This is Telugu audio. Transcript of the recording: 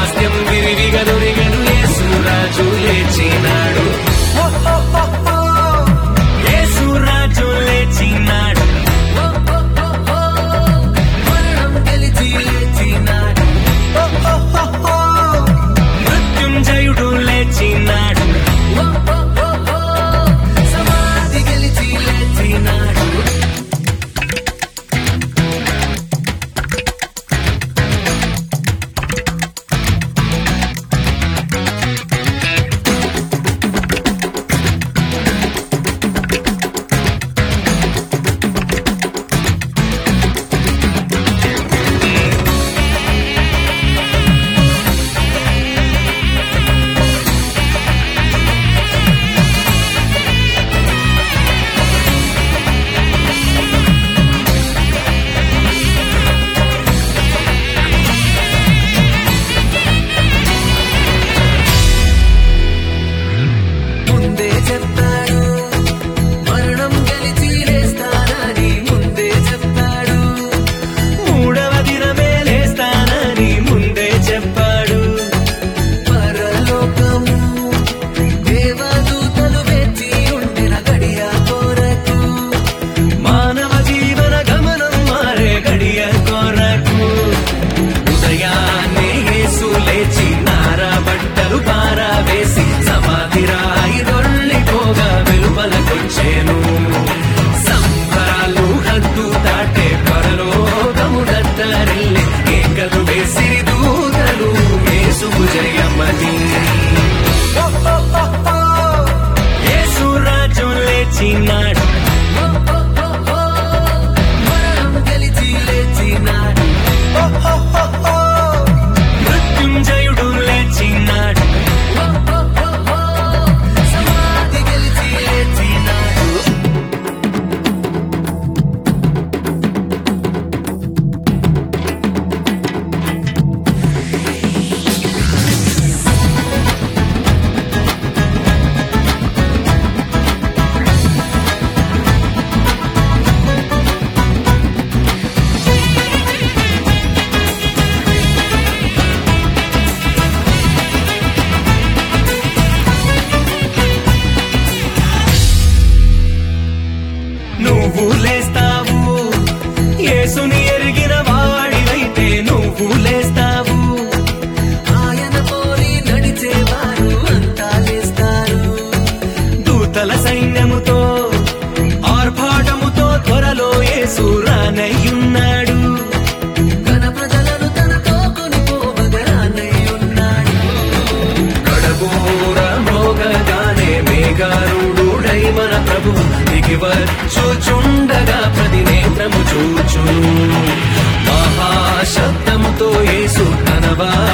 స్వాస్థ్యం విరివిగా దొరిగను యేసు రాజు లేచినాడు ఓ, ఓ, ఓ, ఓ. యేసు రాజు లేచినాడు ఓ, ఓ, ఓ, ఓ. మరణం గెలిచి లేచినాడు ఓ, ఓ, ఓ, ఓ. మృత్యుంజయుడు లేచినాడు ఓ, ఓ, ఓ, ఓ. సమాధి గెలిచి లేచినాడు ముందే చెప్పాడు మరణం గెలిచి లేస్తానని ముందే చెప్పాడు మూడవ దినమే లేస్తానని ముందే చెప్పాడు పరలోకము దేవదూతలు వేచి ఉండిన గడియ కోరకు మానవ జీవన గమనం మారే గడియ కోరకు ఉదయాన్నే యేసు లేచి నారా బట్టలు పారవేసి సమాధి రాయి దొల్లిపోగా వెలుపలకొచ్చేను సంబరాలు హద్దు దాటే పరలోకము దత్తరిల్లే కేకలు వేసి దూతలు యేసుకు జయమని యేసు రాజు లేచినాడు మరణం గెలిచి లేచినాడు మృత్యుంజయుడు లేచినాడు సమాధి గెలిచి లేచినాడు నువ్వు లేస్తావు యేసుని ఎరిగిన వాడివైతే నువ్వు లేస్తావు ఆయన పోలి నడిచేవారు అంతా లేస్తారు దూతల సైన్యముతో ఆర్భాటముతో త్వరలో యేసు రానయ్యున్నాడు ఘన ప్రజలను తనతో కొనిపోవగరానయ్యున్నాడు కడబోర మోగగానే మేఘారుడై మన ప్రభు దిగి వచ్చుచుండగా ప్రతి నేత్రము చూచును మహాశబ్దముతో యేసు తన